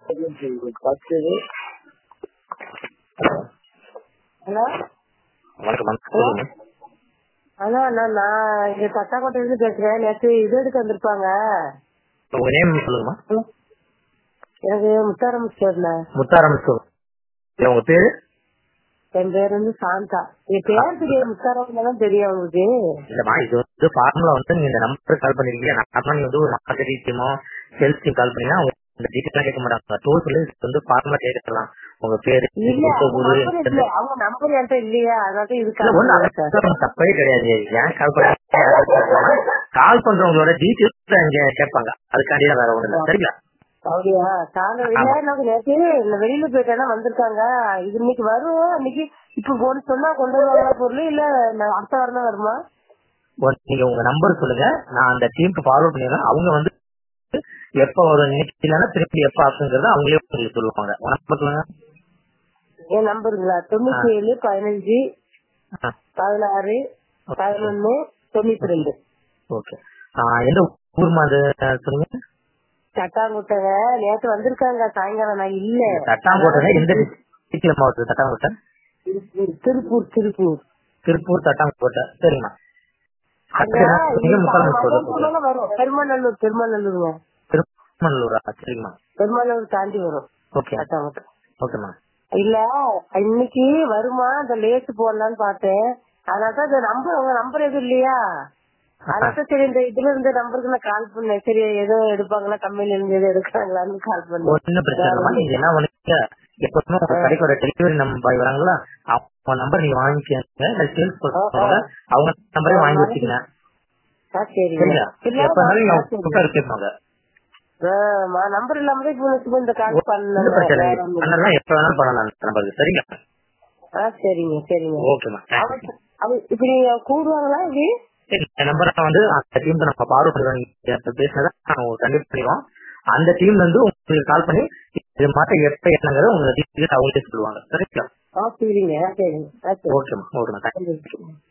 பத்து ஹலோ வணக்கம் மேம் சொல்லுங்க ஹலோ நான் நான் இங்க தட்டாக்கோட்டையில இருந்து பேசுறேன் நேற்று இது எடுக்க வந்திருப்பாங்க உங்க நேம் சொல்லுங்கம்மா எனக்கு முத்தாரம் ஸ்டோர்ல முத்தாரம் ஸ்டோர் இல்ல உங்க பேரு என் பேர் வந்து சாந்தா என் பேர் தெரியும் முத்தாரம் தான் தெரியும் உங்களுக்கு இல்லம்மா இது வந்து ஃபார்முலா வந்து நீங்க இந்த நம்பருக்கு கால் பண்ணிருக்கீங்க நார்மலா நீங்க வந்து ஒரு மார்க்கெட்டிங் டீமோ சேல்ஸ் டீம் கால் பண்ணீங்கன்னா அவங்க இந்த டீட்டெயிலாம் கேட்க மாட்டாங்க டோட்டல் வந்து ஃபார்முலா கேட்கலாம் உங்க பேரு இல்ல எந்த அவங்க ஊரு நம்பர் இல்ல அவங்க நம்பர் என்கிட்ட இல்லையா அதனால இல்ல, இதுக்கு ஒண்ணும் அதெல்லாம் தப்பே கிடையாது ஏன் கால் பண்ண கால் பண்றவங்களோட டீட்டெயில்ஸ் இங்க கேட்பாங்க அதுக்காண்டி தான் வேற ஒண்ணு இல்ல சரிங்களா அப்படியா சாயந்தரம் இல்ல எனக்கு நேற்று நான் வெளியில போயிட்டேன்னா வந்திருக்காங்க இது இன்னைக்கு வரும் இன்னைக்கு இப்ப போன் சொன்னா கொண்டு வருவாங்க பொருள் இல்ல நான் அடுத்த வாரம் தான் வருமா ஒரு- நீங்க உங்க நம்பர் சொல்லுங்க நான் அந்த டீமுக்கு ஃபார்வர்ட் பண்ணிடுறேன் அவங்க வந்து எப்ப வரும் இன்னைக்கு இல்லைன்னா திருப்பி எப்ப ஆகுங்கிறத அவங்களே உங்களுக்கு சொல்லுவாங்க உங்க நம்பர் சொல்லுங்க என் நம்பருங்களா தொண்ணூத்தி ஏழு பதினஞ்சு ஆ, பதினாறு பதினொன்னு தொண்ணூத்தி ரெண்டு ஓகே ஆ, எந்த ஊர்மா அது அஹ், சொல்லுங்க தட்டாங்குட்டங்க நேற்று வந்திருக்காங்க சாயங்காலம் நான் இல்ல தட்டாங்கோட்டை எந்த டிஸ்ட்ரிக்ட் மாவட்டம் தட்டாங்கோட்டை திருப்பூர் திருப்பூர் திருப்பூர் தட்டாங்கோட்டை சரிம்மா அங்க நீங்க முக்கால் முப்பது மதியானத்துக்கு மேல வரும் பெருமநல்லூர் பெருமநல்லூருங்க திருமணூரா சரிம்மா பெருமநல்லூர் தாண்டி வரும் ஓகே தட்டாங்குட்டை ஓகேம்மா இல்ல இன்னைக்கு வருமா இந்த லேஸ் போடலான்னு பார்த்தேன் அதனாலதான் இந்த நம்பர் உங்க நம்பர் எதுவும் இல்லையா அதனால சரி இந்த இதுல இருந்த நம்பருக்கு நான் கால் பண்ணேன் சரி ஏதோ எடுப்பாங்களா கம்பெனில இருந்து எதோ எடுக்கிறாங்களான்னு கால் பண்ணேன் ஒன்னும் பிரச்சனை இல்லம்மா நீங்க என்ன பண்ணுங்க எப்பவுமே உங்க கடைக்கு வர டெலிவரி நம்பர் வராங்களா அவங்க நம்பர் நீங்க வாங்கிக்கங்க சேல்ஸ் பண்றவங்க அவங்க நம்பரே வாங்கி வச்சுக்கங்க ஆ, சரிங்க சரிங்களா இல்ல, எப்ப இருந்தாலும் நீங்க ஆ, அவங்க கூப்பிட்டு கேட்பாங்க ஆ, நம்பர் இல்லாம தான் இப்ப வச்சுக்கோ இந்த கால் ஒன்னும் பிரச்சனை இல்லை. பண்ணல பண்ணலாம் எப்ப வேணாலும் பண்ணலாம் அந்த நம்பருக்கு சரிங்களா ஆ சரிங்க சரிங்க ஓகேம்மா அவ- அவ- இப்படி கூடுவாங்களா இது இந்த நம்பரை வந்து அந்த டீம் நம்ம ஃபார்வர்ட் பண்ணுறோம் பேசினதை நாங்கள் கண்டிப்பாக பண்ணிடுவோம் அந்த டீம்ல இருந்து உங்களுக்கு கால் பண்ணி இது மாட்ட எப்ப என்னங்கிறத உங்களுக்கு டீட்டெயில்ஸ் அவங்களே சொல்லுவாங்க சரிங்களா ஆ சரிங்க ஆ சரிங்க ஆ சரி ஓகேம்மா ஓகேம்மா தேங்க்யூ